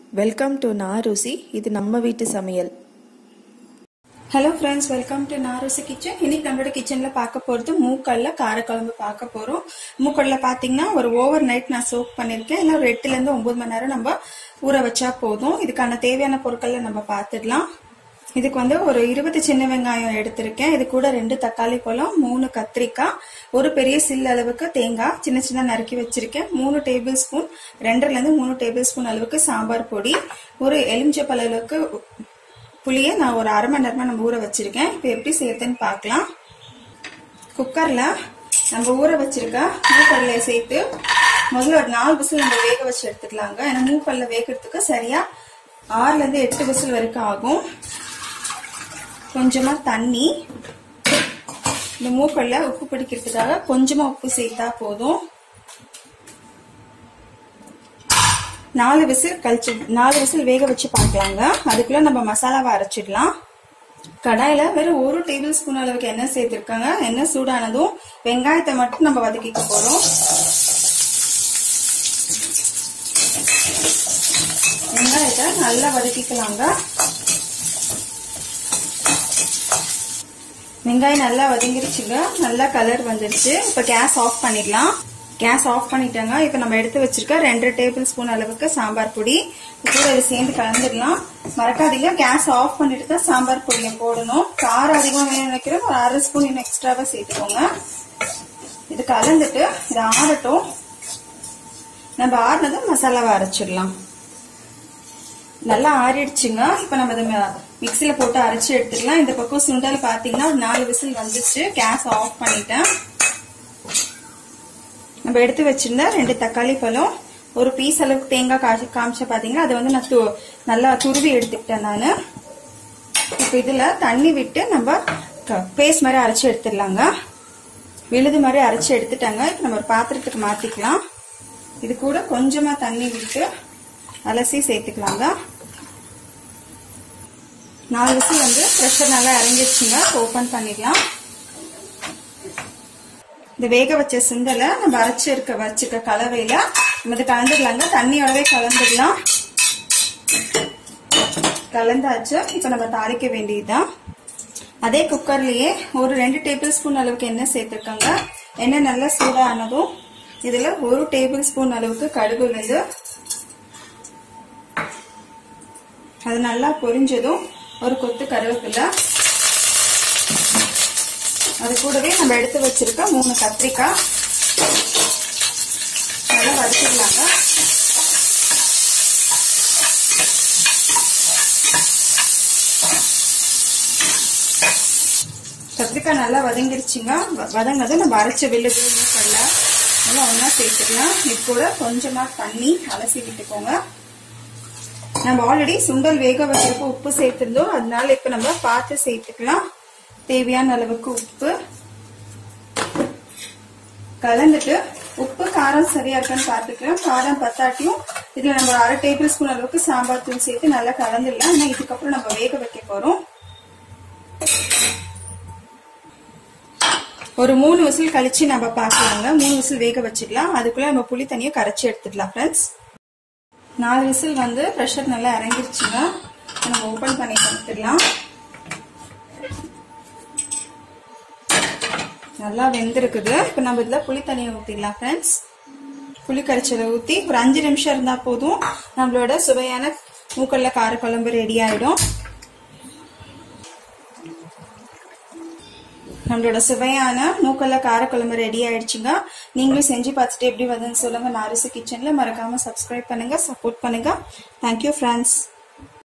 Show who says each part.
Speaker 1: welcome to நான் ருசி இது நம்ம வீட்டு சமையல்
Speaker 2: hello friends welcome to Narosi kitchen இன்னைக்கு நம்மளோட கிச்சன்ல பார்க்க போறது மூக்கல்ல காரக்குழம்பு பார்க்க போறோம் மூக்கல்ல பாத்தீங்கன்னா ஒரு ஓவர் நைட் நான் சோக் பண்ணிருக்கேன் இல்லை ஒரு எட்டுல இருந்து ஒன்பது மணி நேரம் நம்ம ஊற வச்சா போதும் இதுக்கான தேவையான பொருட்களை நம்ம பார்த்துடலாம் இதுக்கு வந்து ஒரு இருபது சின்ன வெங்காயம் எடுத்திருக்கேன் இது கூட ரெண்டு தக்காளி பழம் மூணு கத்திரிக்காய் ஒரு பெரிய சில் அளவுக்கு தேங்காய் சின்ன சின்ன நறுக்கி வச்சிருக்கேன் மூணு டேபிள் ஸ்பூன் ரெண்டுல இருந்து மூணு டேபிள் ஸ்பூன் அளவுக்கு சாம்பார் பொடி ஒரு எலுமிச்சப்பழ அளவுக்கு புளியை நான் ஒரு அரை மணி நேரமா நம்ம ஊற வச்சிருக்கேன் இப்போ எப்படி செய்யறதுன்னு பார்க்கலாம் குக்கர்ல நம்ம ஊற வச்சிருக்க மூக்கடலையை சேர்த்து முதல்ல ஒரு நாலு விசில் நம்ம வேக வச்சு எடுத்துக்கலாங்க ஏன்னா மூக்கடல வேகிறதுக்கு சரியா ஆறுல இருந்து எட்டு விசில் வரைக்கும் ஆகும் கொஞ்சமா தண்ணி இந்த மூக்கல்ல உப்பு பிடிக்கிறதுக்காக கொஞ்சமா உப்பு சேர்த்தா போதும் நாலு விசில் கழிச்சு நாலு விசில் வேக வச்சு பார்க்கலாங்க அதுக்குள்ள நம்ம மசாலாவை அரைச்சிடலாம் கடாயில வெறும் ஒரு டேபிள் ஸ்பூன் அளவுக்கு எண்ணெய் சேர்த்திருக்காங்க எண்ணெய் சூடானதும் வெங்காயத்தை மட்டும் நம்ம வதக்கிக்க போறோம் வெங்காயத்தை நல்லா வதக்கிக்கலாங்க வெங்காயம் நல்லா வதங்கிருச்சுங்க நல்லா கலர் வந்துருச்சு இப்ப கேஸ் ஆஃப் பண்ணிடலாம் கேஸ் ஆஃப் பண்ணிட்டாங்க இப்ப நம்ம எடுத்து வச்சிருக்க ரெண்டு டேபிள் ஸ்பூன் அளவுக்கு சாம்பார் பொடி கூட இது சேர்ந்து கலந்துடலாம் மறக்காதீங்க கேஸ் ஆஃப் பண்ணிட்டு தான் சாம்பார் பொடியை போடணும் காரம் அதிகமா வேணும்னு நினைக்கிறோம் ஒரு அரை ஸ்பூன் இன்னும் எக்ஸ்ட்ராவா சேர்த்துக்கோங்க இது கலந்துட்டு இது ஆறட்டும் நம்ம ஆறினதும் மசாலாவை அரைச்சிடலாம் நல்லா ஆறிடுச்சுங்க இப்ப நம்ம இதை மிக்சியில போட்டு அரைச்சு எடுத்துக்கலாம் இந்த பக்கம் சுண்டல் பாத்தீங்கன்னா ஒரு நாலு விசில் வந்துச்சு கேஸ் ஆஃப் பண்ணிட்டேன் நம்ம எடுத்து வச்சிருந்த ரெண்டு தக்காளி பழம் ஒரு பீஸ் அளவுக்கு தேங்காய் காய்ச்சி காமிச்ச பாத்தீங்கன்னா அதை வந்து நான் து- நல்லா துருவி எடுத்துக்கிட்டேன் நான் இப்ப இதுல தண்ணி விட்டு நம்ம பேஸ்ட் மாதிரி அரைச்சு எடுத்துடலாங்க விழுது மாதிரி அரைச்சு எடுத்துட்டாங்க இப்ப நம்ம ஒரு பாத்திரத்துக்கு மாத்திக்கலாம் இது கூட கொஞ்சமா தண்ணி விட்டு அலசி சேர்த்துக்கலாங்க நாலு விசில் வந்து ப்ரெஷர் நல்லா இறங்கிடுச்சுங்க ஓப்பன் பண்ணிடலாம் இந்த வேக வச்ச சுண்டலை நம்ம அரைச்சு இருக்க வச்சிருக்க கலவையில நம்ம இதை கலந்துடலாங்க தண்ணியோடவே கலந்துடலாம் கலந்தாச்சு இப்ப நம்ம தாளிக்க வேண்டியதுதான் அதே குக்கர்லயே ஒரு ரெண்டு டேபிள் ஸ்பூன் அளவுக்கு எண்ணெய் சேர்த்திருக்காங்க எண்ணெய் நல்லா சூடானதும் இதுல ஒரு டேபிள் ஸ்பூன் அளவுக்கு கடுகு உளுந்து அது நல்லா பொரிஞ்சதும் ஒரு கொத்து கருவேப்பிலை அது கூடவே நம்ம எடுத்து வச்சிருக்க மூணு கத்திரிக்காய் நல்லா வதக்கிடலாங்க கத்திரிக்காய் நல்லா வதங்கிருச்சுங்க வ- வதங்கினதும் நம்ம அரைச்ச வில்லுது மூக்கடல எல்லாம் ஒன்றா சேர்த்துக்கலாம் இது கூட கொஞ்சமா தண்ணி அலசி விட்டுக்கோங்க நம்ம ஆல்ரெடி சுண்டல் வேக வச்சிருக்க உப்பு சேர்த்திருந்தோம் அதனால இப்ப நம்ம பார்த்து சேர்த்துக்கலாம் தேவையான அளவுக்கு உப்பு கலந்துட்டு உப்பு காரம் சரியா இருக்கான்னு பார்த்துக்கலாம் காரம் பத்தாட்டியும் இதுல நம்ம ஒரு அரை டேபிள் ஸ்பூன் அளவுக்கு சாம்பார் தூள் சேர்த்து நல்லா கலந்துடலாம் ஆனா இதுக்கப்புறம் நம்ம வேக வைக்க போறோம் ஒரு மூணு விசில் கழிச்சு நம்ம பார்க்கலாங்க மூணு விசில் வேக வச்சிடலாம் அதுக்குள்ள நம்ம புளி தண்ணியை கரைச்சி எடுத்துடலாம் ஃப்ரெண்ட்ஸ் நாலு விசில் வந்து ப்ரெஷர் நல்லா இறங்கிருச்சுங்க நம்ம ஓபன் பண்ணி கொடுத்துடலாம் நல்லா வெந்திருக்குது இப்போ நம்ம இதில் புளி தண்ணியை ஊற்றிடலாம் ஃப்ரெண்ட்ஸ் புளி கரைச்சலை ஊற்றி ஒரு அஞ்சு நிமிஷம் இருந்தால் போதும் நம்மளோட சுவையான மூக்கல்ல காரக்குழம்பு ரெடி ஆயிடும் நம்மளோட சுவையான மூக்கல்ல காரக்குழம்பு ரெடி ஆயிடுச்சுங்க நீங்களும் செஞ்சு பார்த்துட்டு எப்படி வந்ததுன்னு சொல்லுங்க நாரிசு கிச்சன்ல மறக்காம சப்ஸ்கிரைப் பண்ணுங்க சப்போர்ட் பண்ணுங்க தேங்க்யூ ஃப்ரெண்ட்ஸ்